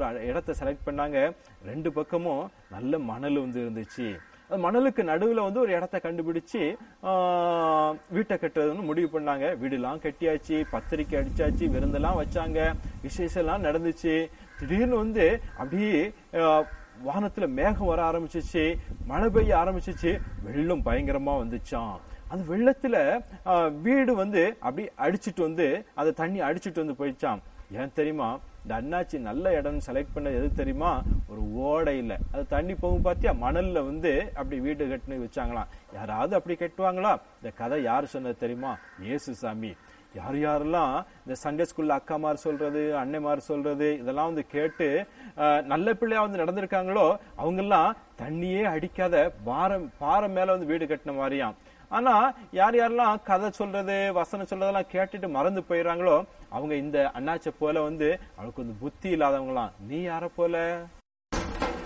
அ- இடத்த செலக்ட் பண்ணாங்க ரெண்டு பக்கமும் நல்ல மணல் வந்து இருந்துச்சு அந்த மணலுக்கு நடுவுல வந்து ஒரு இடத்த கண்டுபிடிச்சு ஆ, வீட்டை கட்டுறதுன்னு முடிவு பண்ணாங்க வீடுலாம் கட்டியாச்சு பத்திரிக்கை அடிச்சாச்சு விருந்தெல்லாம் வச்சாங்க விசேஷம் எல்லாம் நடந்துச்சு திடீர்னு வந்து அப்படியே ஆ, வானத்துல மேகம் வர ஆரம்பிச்சிச்சு மழை பெய்ய ஆரம்பிச்சிச்சு வெள்ளம் பயங்கரமா வந்துச்சாம் அந்த வெள்ளத்துல ஆ, வீடு வந்து அப்படி அடிச்சிட்டு வந்து அந்த தண்ணி அடிச்சிட்டு வந்து போயிடுச்சாம் ஏன் தெரியுமா இந்த அண்ணாச்சி நல்ல இடம் செலக்ட் பண்ண எது தெரியுமா ஒரு ஓடையில அது தண்ணி போகும் பார்த்தியா மணல்ல வந்து அப்படி வீடு கட்டுன்னு வச்சாங்களாம் யாராவது அப்படி கட்டுவாங்களா இந்த கதை யார் சொன்னது தெரியுமா இயேசு சாமி யார் யாரெல்லாம் இந்த சண்டே ஸ்கூல்ல அக்காமார் சொல்றது அன்னைமார் சொல்றது இதெல்லாம் வந்து கேட்டு அஹ், நல்ல பிள்ளையா வந்து நடந்திருக்காங்களோ அவங்கெல்லாம் தண்ணியே அடிக்காத பாரம் பாறை மேல வந்து வீடு கட்டின மாதிரியாம் ஆனா யார் யாரெல்லாம் கதை சொல்றது வசனம் சொல்றதெல்லாம் கேட்டுட்டு மறந்து போயிடுறாங்களோ அவங்க இந்த அண்ணாச்சை போல வந்து அவளுக்கு வந்து புத்தி இல்லாதவங்களாம் நீ யார போல